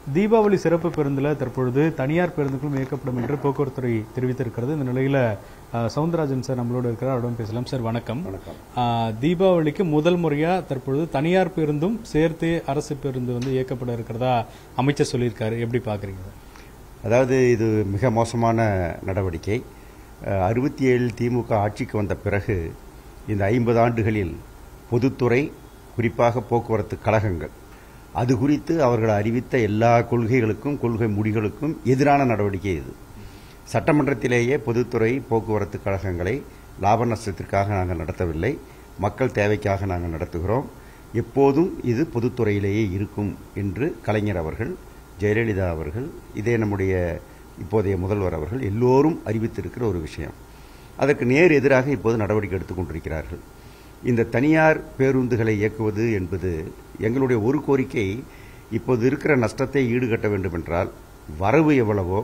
தீபாவளி சிறப்பு பேருந்துல தற்பொழுது தனியார் பேருந்துகளும் இயக்கப்படும் என்று போக்குவரத்துறை தெரிவித்திருக்கிறது இந்த நிலையில அஹ், சவுந்தரராஜன் சார் நம்மளோட இருக்கிறார் அவரிடம் பேசலாம் சார் வணக்கம் வணக்கம் அஹ், தீபாவளிக்கு முதல் முறையா தற்பொழுது தனியார் பேருந்தும் சேர்த்து அரசு பேருந்து வந்து இயக்கப்பட இருக்கிறதா அமைச்சர் சொல்லியிருக்காரு எப்படி பாக்குறீங்க அதாவது இது மிக மோசமான நடவடிக்கை அறுபத்தி ஏழு திமுக ஆட்சிக்கு வந்த பிறகு இந்த ஐம்பது ஆண்டுகளில் பொதுத்துறை குறிப்பாக போக்குவரத்து கழகங்கள் அது குறித்து அவர்கள் அறிவித்த எல்லா கொள்கைகளுக்கும் கொள்கை முடிகளுக்கும் எதிரான நடவடிக்கை இது சட்டமன்றத்திலேயே பொதுத்துறை போக்குவரத்து கழகங்களை லாப நஷ்டத்திற்காக நாங்கள் நடத்தவில்லை மக்கள் தேவைக்காக நாங்கள் நடத்துகிறோம் எப்போதும் இது பொதுத்துறையிலேயே இருக்கும் என்று கலைஞர் அவர்கள் ஜெயலலிதா அவர்கள் இதே நம்முடைய இப்போதைய முதல்வர் அவர்கள் எல்லோரும் அறிவித்திருக்கிற ஒரு விஷயம் அதற்கு நேர் எதிராக இப்போது நடவடிக்கை எடுத்துக் கொண்டிருக்கிறார்கள் இந்த தனியார் பேருந்துகளை இயக்குவது என்பது எங்களுடைய ஒரு கோரிக்கை இப்போது இருக்கிற நஷ்டத்தை ஈடுகட்ட வேண்டும் என்றால் வரவு எவ்வளவோ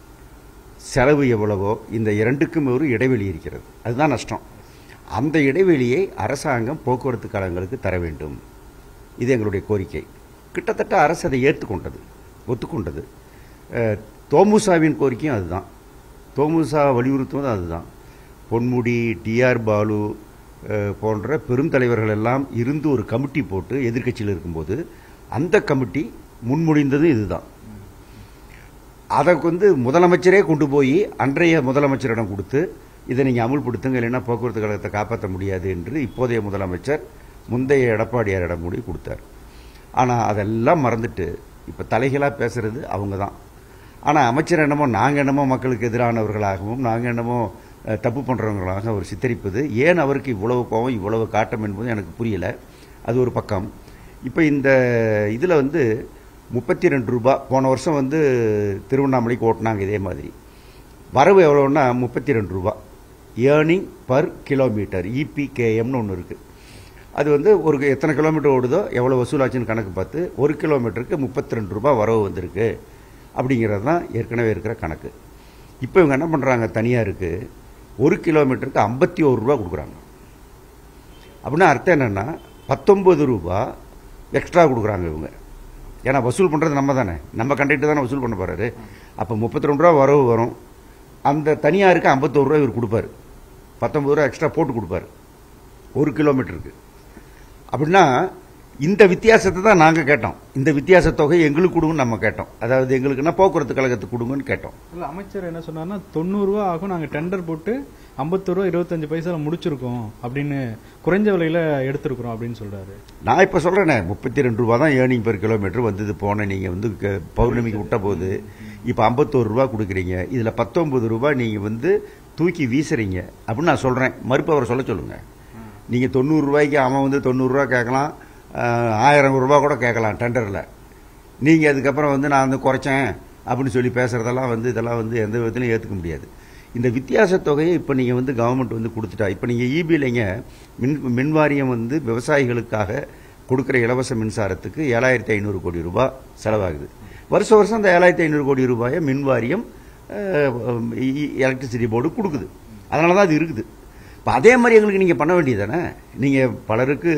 செலவு எவ்வளவோ இந்த இரண்டுக்கும் ஒரு இடைவெளி இருக்கிறது அதுதான் நஷ்டம் அந்த இடைவெளியை அரசாங்கம் போக்குவரத்து கழகங்களுக்கு தர வேண்டும் இது எங்களுடைய கோரிக்கை கிட்டத்தட்ட அரசு அதை ஏற்றுக்கொண்டது ஒத்துக்கொண்டது அஹ், தோமுசாவின் கோரிக்கையும் அதுதான் தோமுசா வலியுறுத்துவதும் அதுதான் பொன்முடி டிஆர் பாலு அஹ், போன்ற பெருந்தலைவர்கள் எல்லாம் இருந்து ஒரு கமிட்டி போட்டு எதிர்க்கட்சியில் இருக்கும்போது அந்த கமிட்டி முன்மொழிந்ததும் இதுதான் அதை வந்து முதலமைச்சரே கொண்டு போய் அன்றைய முதலமைச்சரிடம் கொடுத்து இதை நீங்கள் அமுல்படுத்துங்க இல்லைன்னா போக்குவரத்து கழகத்தை காப்பாற்ற முடியாது என்று இப்போதைய முதலமைச்சர் முந்தைய எடப்பாடியாரிடம் கூடி கொடுத்தார் ஆனால் அதெல்லாம் மறந்துட்டு இப்போ தலைகளாக பேசுறது அவங்க தான் ஆனால் அமைச்சர் என்னமோ நாங்கள் என்னமோ மக்களுக்கு எதிரானவர்களாகவும் நாங்கள் என்னமோ அஹ், தப்பு பண்ணுறவங்களாக அவர் சித்தரிப்பது ஏன் அவருக்கு இவ்வளவு கோபம் இவ்வளவு காட்டம் என்பது எனக்கு புரியல அது ஒரு பக்கம் இப்போ இந்த இதில் வந்து முப்பத்தி ரெண்டு ரூபா போன வருஷம் வந்து திருவண்ணாமலைக்கு ஓட்டினாங்க இதே மாதிரி வரவு எவ்வளோன்னா முப்பத்தி ரெண்டு ரூபா ஏர்னிங் பர் கிலோமீட்டர் இபிகேஎம்னு ஒன்று இருக்குது அது வந்து ஒரு எத்தனை கிலோமீட்டர் ஓடுதோ எவ்வளோ வசூலாச்சுன்னு கணக்கு பார்த்து ஒரு கிலோமீட்டருக்கு முப்பத்தி ரெண்டு ரூபா வரவு வந்திருக்கு அப்படிங்கிறது தான் ஏற்கனவே இருக்கிற கணக்கு இப்போ இவங்க என்ன பண்ணுறாங்க தனியாருக்கு ஒரு கிலோமீட்டருக்கு ஐம்பத்தி ஒரு ரூபா கொடுக்குறாங்க அப்படின்னா அர்த்தம் என்னென்னா பத்தொம்பது ரூபா எக்ஸ்ட்ரா கொடுக்குறாங்க இவங்க ஏன்னா வசூல் பண்ணுறது நம்ம தானே நம்ம கண்டக்டர் தானே வசூல் பண்ண போறாரு அப்போ முப்பத்தி ரெண்டு ரூபா வரவு வரும் அந்த தனியாருக்கு ஐம்பத்தோரு ரூபா இவர் கொடுப்பாரு பத்தொம்பது ரூபா எக்ஸ்ட்ரா போட்டு கொடுப்பாரு ஒரு கிலோமீட்டருக்கு அப்படின்னா இந்த வித்தியாசத்தை தான் நாங்கள் கேட்டோம் இந்த வித்தியாச தொகை எங்களுக்கு கொடுங்கன்னு நம்ம கேட்டோம் அதாவது எங்களுக்குன்னா போக்குவரத்து கழகத்துக்கு கொடுங்கன்னு கேட்டோம் இல்ல அமைச்சர் என்ன சொன்னார்னா தொண்ணூறு ரூபா ஆகும் நாங்க டெண்டர் போட்டு ஐம்பது ரூபா இருபத்தஞ்சு பைசால முடிச்சிருக்கோம் அப்படின்னு குறைஞ்ச விலையில எடுத்திருக்கிறோம் அப்படின்னு சொல்றாரு நான் இப்போ சொல்கிறேனே முப்பத்தி ரெண்டு ரூபா தான் ஏர்னிங் பெர் கிலோமீட்டர் வந்தது போன நீங்கள் வந்து க- பௌர்ணமிக்கு விட்ட போது இப்போ ஐம்பத்தோரு ரூபா கொடுக்குறீங்க இதில் பத்தொன்பது ரூபா நீங்கள் வந்து தூக்கி வீசுறீங்க அப்படின்னு நான் சொல்கிறேன் மறுப்பு அவரை சொல்ல சொல்லுங்கள் நீங்கள் தொண்ணூறு ரூபாய்க்கு அவன் வந்து தொண்ணூறுரூவா கேட்கலாம் ஆஹ், ஆயிரம் ரூபா கூட கேட்கலாம் டெண்டரில் நீங்கள் அதுக்கப்புறம் வந்து நான் வந்து குறைச்சேன் அப்படின்னு சொல்லி பேசுகிறதெல்லாம் வந்து இதெல்லாம் வந்து எந்த விதத்திலையும் ஏற்றுக்க முடியாது இந்த வித்தியாச தொகையை இப்போ நீங்கள் வந்து கவர்மெண்ட் வந்து கொடுத்துட்டா இப்போ நீங்கள் இபிலைங்க மின் மின் வாரியம் வந்து விவசாயிகளுக்காக கொடுக்குற இலவச மின்சாரத்துக்கு ஏழாயிரத்தி ஐநூறு கோடி ரூபாய் செலவாகுது வருஷம் வருஷம் அந்த ஏழாயிரத்தி ஐநூறு கோடி ரூபாயை மின் வாரியம் எலக்ட்ரிசிட்டி போர்டு கொடுக்குது அதனால தான் அது இருக்குது இப்போ அதே மாதிரி எங்களுக்கு நீங்கள் பண்ண வேண்டியது தானே நீங்கள் பலருக்கு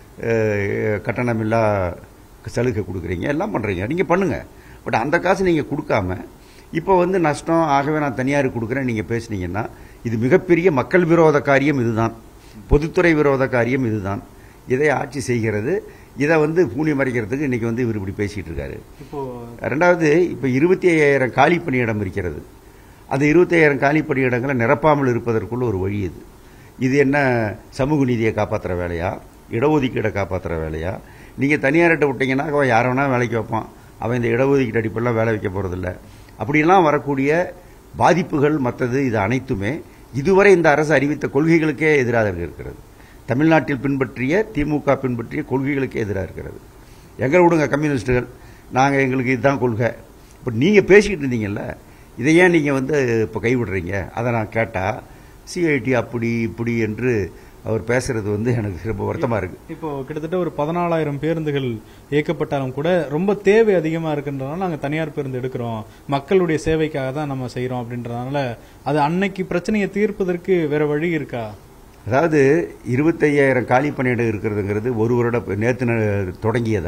அஹ், கட்டணமில்லா சலுகை கொடுக்குறீங்க எல்லாம் பண்ணுறீங்க நீங்கள் பண்ணுங்கள் பட் அந்த காசு நீங்கள் கொடுக்காம இப்போ வந்து நஷ்டம் ஆகவே நான் தனியாருக்கு கொடுக்குறேன் நீங்கள் பேசுனீங்கன்னா இது மிகப்பெரிய மக்கள் விரோத காரியம் இதுதான் பொதுத்துறை விரோத காரியம் இதுதான் இதை ஆட்சி செய்கிறது இதை வந்து பூனி மறைக்கிறதுக்கு இன்னைக்கு வந்து இவர் இப்படி பேசிட்டு இருக்காரு இப்போ ரெண்டாவது இப்போ இருபத்தி ஐயாயிரம் காலி பணியிடம் இருக்கிறது அந்த இருபத்தி ஐயாயிரம் காலி பணியிடங்களை நிரப்பாமல் இருப்பதற்குள்ள ஒரு வழி இது இது என்ன சமூக நீதியை காப்பாற்றுற வேலையா இடஒதுக்கீடை காப்பாற்றுற வேலையா நீங்கள் தனியார்கிட்ட விட்டீங்கன்னா அவன் யாரை வேணா வேலைக்கு வைப்பான் அவன் இந்த இடஒதுக்கீடு அடிப்பெல்லாம் வேலை வைக்க போகிறதில்ல அப்படியெல்லாம் வரக்கூடிய பாதிப்புகள் மற்றது இது அனைத்துமே இதுவரை இந்த அரசு அறிவித்த கொள்கைகளுக்கே எதிராக இருக்கிறது தமிழ்நாட்டில் பின்பற்றிய திமுக பின்பற்றிய கொள்கைகளுக்கே எதிராக இருக்கிறது எங்களை விடுங்க கம்யூனிஸ்டுகள் நாங்கள் எங்களுக்கு இதுதான் கொள்கை இப்போ நீங்கள் பேசிக்கிட்டு இருந்தீங்கல்ல இதை ஏன் நீங்கள் வந்து இப்போ கைவிடுறீங்க அதை நான் கேட்டால் சிஐடி அப்படி இப்படி என்று அவர் பேசுறது வந்து எனக்கு ரொம்ப வருத்தமாக இருக்குது இப்போ கிட்டத்தட்ட ஒரு பதினாலாயிரம் பேருந்துகள் இயக்கப்பட்டாலும் கூட ரொம்ப தேவை அதிகமா இருக்கின்றனால நாங்க தனியார் பேருந்து எடுக்கிறோம் மக்களுடைய சேவைக்காக தான் நம்ம செய்யறோம் அப்படின்றதுனால அது அன்னைக்கு பிரச்சனையை தீர்ப்பதற்கு வேற வழி இருக்கா அதாவது இருபத்தையாயிரம் காலி பணியிடம் இருக்கிறதுங்கிறது ஒரு வருட நேற்று ந- தொடங்கியதல்ல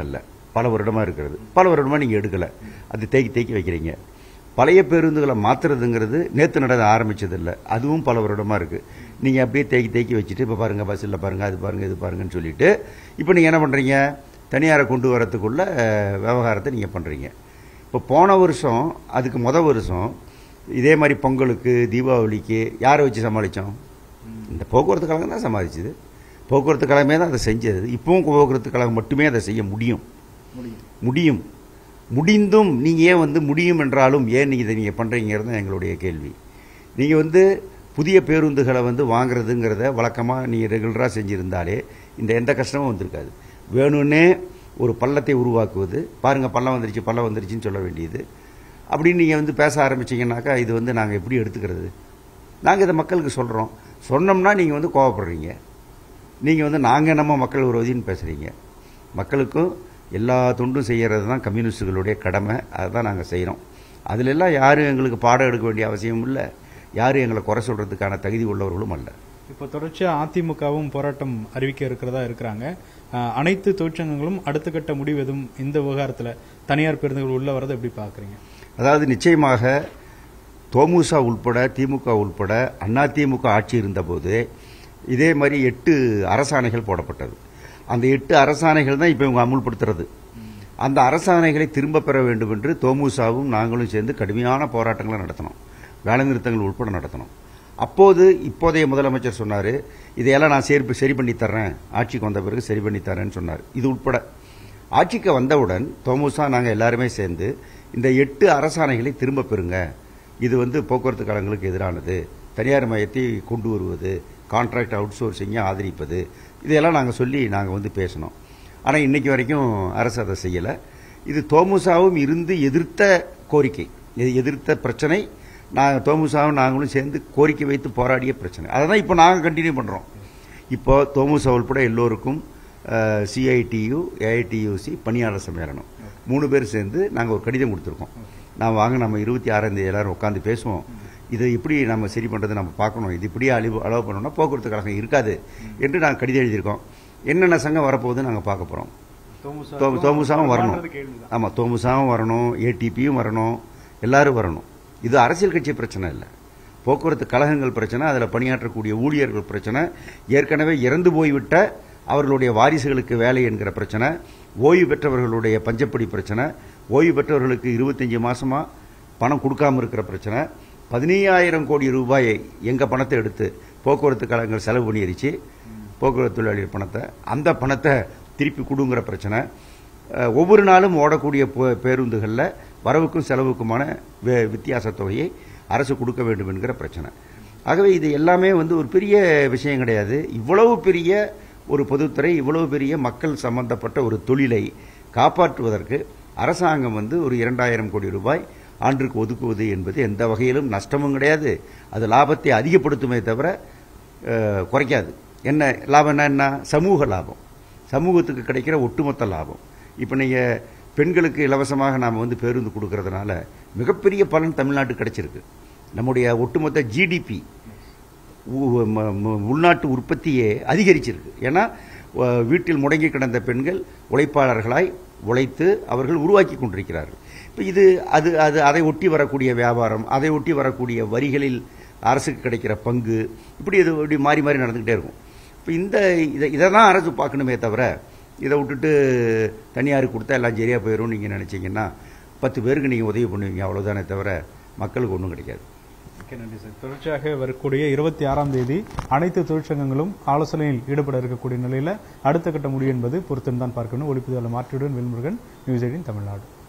பல வருடமா இருக்கிறது பல வருடமா நீங்க எடுக்கல அது தேக்கி தேக்கி வைக்கிறீங்க பழைய பேருந்துகளை மாத்துறதுங்கிறது நேத்து நடந்து ஆரம்பிச்சது இல்ல அதுவும் பல வருடமா இருக்கு நீங்க அப்படியே தேக்கி தேக்கி வச்சுட்டு இப்ப பாருங்க பஸ்ஸில் பாருங்க அது பாருங்க இது பாருங்கன்னு சொல்லிட்டு இப்போ நீங்க என்ன பண்றீங்க தனியாரை கொண்டு வரதுக்குள்ள அஹ், விவகாரத்தை நீங்க பண்றீங்க இப்போ போன வருஷம் அதுக்கு முத வருஷம் இதே மாதிரி பொங்கலுக்கு தீபாவளிக்கு யாரை வச்சு சமாளிச்சோம் இந்த போக்குவரத்து கழகம் தான் சமாளிச்சது போக்குவரத்து கழகமே தான் அதை செஞ்சது இப்பவும் போக்குவரத்து கழகம் மட்டுமே அதை செய்ய முடியும் முடியும் முடிந்தும் நீங்க ஏன் வந்து முடியும் என்றாலும் ஏன் நீங்க இதை நீங்க பண்றீங்கிறது தான் எங்களுடைய கேள்வி நீங்க வந்து புதிய பேருந்துகளை வந்து வாங்குறதுங்கிறத வழக்கமா நீங்க ரெகுலரா செஞ்சிருந்தாலே இந்த எந்த கஷ்டமும் வந்திருக்காது வேணும்னே ஒரு பள்ளத்தை உருவாக்குவது பாருங்க பள்ளம் வந்துருச்சு பள்ளம் வந்துருச்சுன்னு சொல்ல வேண்டியது அப்படின்னு நீங்க வந்து பேச ஆரம்பிச்சீங்கன்னாக்கா இது வந்து நாங்க எப்படி எடுத்துக்கிறது நாங்க இதை மக்களுக்கு சொல்றோம் சொன்னோம்னா நீங்க வந்து கோவப்படுறீங்க நீங்க வந்து நாங்க நம்ம மக்கள் விரோதின்னு பேசுறீங்க மக்களுக்கும் எல்லா தொண்டும் செய்யறது தான் கம்யூனிஸ்டுகளுடைய கடமை அதை தான் நாங்கள் செய்கிறோம் அதுல எல்லாம் யாரும் எங்களுக்கு பாடம் எடுக்க வேண்டிய அவசியமும் இல்லை யாரும் எங்களை குறை சொல்றதுக்கான தகுதி உள்ளவர்களும் அல்ல இப்போ தொடர்ச்சியா அதிமுகவும் போராட்டம் அறிவிக்க இருக்கிறதா இருக்கிறாங்க அஹ், அனைத்து தொழிற்சங்கங்களும் அடுத்த கட்ட முடிவு எதுவும் இந்த விவகாரத்துல தனியார் பேருந்துகள் உள்ள வரதை எப்படி பாக்குறீங்க அதாவது நிச்சயமாக தோமுசா உள்பட திமுக உள்பட அதிமுக ஆட்சி இருந்தபோது இதே மாதிரி எட்டு அரசாணைகள் போடப்பட்டது அந்த எட்டு அரசாணைகள் தான் இப்போ இவங்க அமுல்படுத்துறது அந்த அரசாணைகளை திரும்ப பெற வேண்டும் என்று தோமுசாவும் நாங்களும் சேர்ந்து கடுமையான போராட்டங்களை நடத்தினோம் வேலைநிறுத்தங்கள் உட்பட நடத்தினோம் அப்போது இப்போதைய முதலமைச்சர் சொன்னார் இதையெல்லாம் நான் சரி சரி பண்ணி தர்றேன் ஆட்சிக்கு வந்த பிறகு சரி பண்ணி தரேன்னு சொன்னார் இது உட்பட ஆட்சிக்கு வந்தவுடன் தோமுசா நாங்கள் எல்லாருமே சேர்ந்து இந்த எட்டு அரசாணைகளை திரும்ப பெறுங்க இது வந்து போக்குவரத்து கழகங்களுக்கு எதிரானது தனியார் மையத்தை கொண்டு வருவது கான்ட்ராக்ட் அவுட் சோர்சிங்கை ஆதரிப்பது இதையெல்லாம் நாங்கள் சொல்லி நாங்கள் வந்து பேசினோம் ஆனால் இன்னைக்கு வரைக்கும் அரசு அதை செய்யலை இது தோமுசாவும் இருந்து எதிர்த்த கோரிக்கை எ- எதிர்த்த பிரச்சனை நாங்கள் தோமுசாவும் நாங்களும் சேர்ந்து கோரிக்கை வைத்து போராடிய பிரச்சனை அதை தான் இப்போ நாங்கள் கண்டினியூ பண்ணுறோம் இப்போ தோமுசா உள்பட எல்லோருக்கும் சிஐடியு ஏஐடியூசி பணியாளர் சம்மேளனம் மூணு பேர் சேர்ந்து நாங்கள் ஒரு கடிதம் கொடுத்துருக்கோம் நான் வாங்க நம்ம இருபத்தி ஆறாம் தேதி எல்லாரும் உட்காந்து பேசுவோம் இதை எப்படி நம்ம சரி பண்ணுறது நம்ம பார்க்கணும் இது இப்படியே அழிவு அளவு பண்ணோம்னா போக்குவரத்து கழகம் இருக்காது என்று நாங்கள் கடிதம் எழுதியிருக்கோம் என்னென்ன சங்கம் வரப்போகுது நாங்கள் பார்க்க போகிறோம் தோ- தோமுசாவும் வரணும் ஆமா தோமுசாவும் வரணும் ஏடிபியும் வரணும் எல்லாரும் வரணும் இது அரசியல் கட்சி பிரச்சனை இல்லை போக்குவரத்து கழகங்கள் பிரச்சனை அதில் பணியாற்றக்கூடிய ஊழியர்கள் பிரச்சனை ஏற்கனவே இறந்து போய்விட்ட அவர்களுடைய வாரிசுகளுக்கு வேலை என்கிற பிரச்சனை ஓய்வு பெற்றவர்களுடைய பஞ்சப்படி பிரச்சனை ஓய்வு பெற்றவர்களுக்கு இருபத்தஞ்சு மாசமா பணம் கொடுக்காம இருக்கிற பிரச்சனை பதினையாயிரம் கோடி ரூபாயை எங்க பணத்தை எடுத்து போக்குவரத்து கழகங்கள் செலவு பண்ணிருச்சு போக்குவரத்து தொழிலாளர் பணத்தை அந்த பணத்தை திருப்பி கொடுங்கிற பிரச்சனை அஹ், ஒவ்வொரு நாளும் ஓடக்கூடிய பே- பேருந்துகள்ல வரவுக்கும் செலவுக்குமான வே- வித்தியாச தொகையை அரசு கொடுக்க வேண்டும் என்கிற பிரச்சனை ஆகவே இது எல்லாமே வந்து ஒரு பெரிய விஷயம் கிடையாது இவ்வளவு பெரிய ஒரு பொதுத்துறை இவ்வளவு பெரிய மக்கள் சம்பந்தப்பட்ட ஒரு தொழிலை காப்பாற்றுவதற்கு அரசாங்கம் வந்து ஒரு இரண்டாயிரம் கோடி ரூபாய் ஆண்டுக்கு ஒதுக்குவது என்பது எந்த வகையிலும் நஷ்டமும் கிடையாது அது லாபத்தை அதிகப்படுத்துமே தவிர அஹ், குறைக்காது என்ன லாபம்னா என்ன சமூக லாபம் சமூகத்துக்கு கிடைக்கிற ஒட்டுமொத்த லாபம் இப்போ நீங்கள் பெண்களுக்கு இலவசமாக நாம் வந்து பேருந்து கொடுக்கறதுனால மிகப்பெரிய பலன் தமிழ்நாட்டுக்கு கிடைச்சிருக்கு நம்முடைய ஒட்டுமொத்த ஜிடிபி உ- ம- ம- உள்நாட்டு உற்பத்தியே அதிகரிச்சிருக்கு ஏன்னா அஹ், வீட்டில் முடங்கி கிடந்த பெண்கள் உழைப்பாளர்களாய் உழைத்து அவர்கள் உருவாக்கி கொண்டிருக்கிறார்கள் இப்போ இது அது அது அதை ஒட்டி வரக்கூடிய வியாபாரம் அதை ஒட்டி வரக்கூடிய வரிகளில் அரசுக்கு கிடைக்கிற பங்கு இப்படி இது இப்படி மாறி மாறி நடந்துக்கிட்டே இருக்கும் இப்போ இந்த இதை இதை தான் அரசு பார்க்கணுமே தவிர இதை விட்டுட்டு தனியாருக்கு கொடுத்தா எல்லாம் சரியாக போயிடும் நீங்கள் நினச்சிங்கன்னா பத்து பேருக்கு நீங்கள் உதவி பண்ணுவீங்க அவ்வளோதானே தவிர மக்களுக்கு ஒன்றும் கிடைக்காது ஓகே நன்றி சார் தொடர்ச்சியாக வரக்கூடிய இருபத்தி ஆறாம் தேதி அனைத்து தொழிற்சங்கங்களும் ஆலோசனையில் ஈடுபட இருக்கக்கூடிய நிலையில அடுத்த கட்ட முடிவு என்பது பொறுத்திருந்தான் பார்க்கணும் ஒளிப்பதிவாளர் மாற்றியுடன் வேல்முருகன் நியூஸ் எயிட்டின் தமிழ்நாடு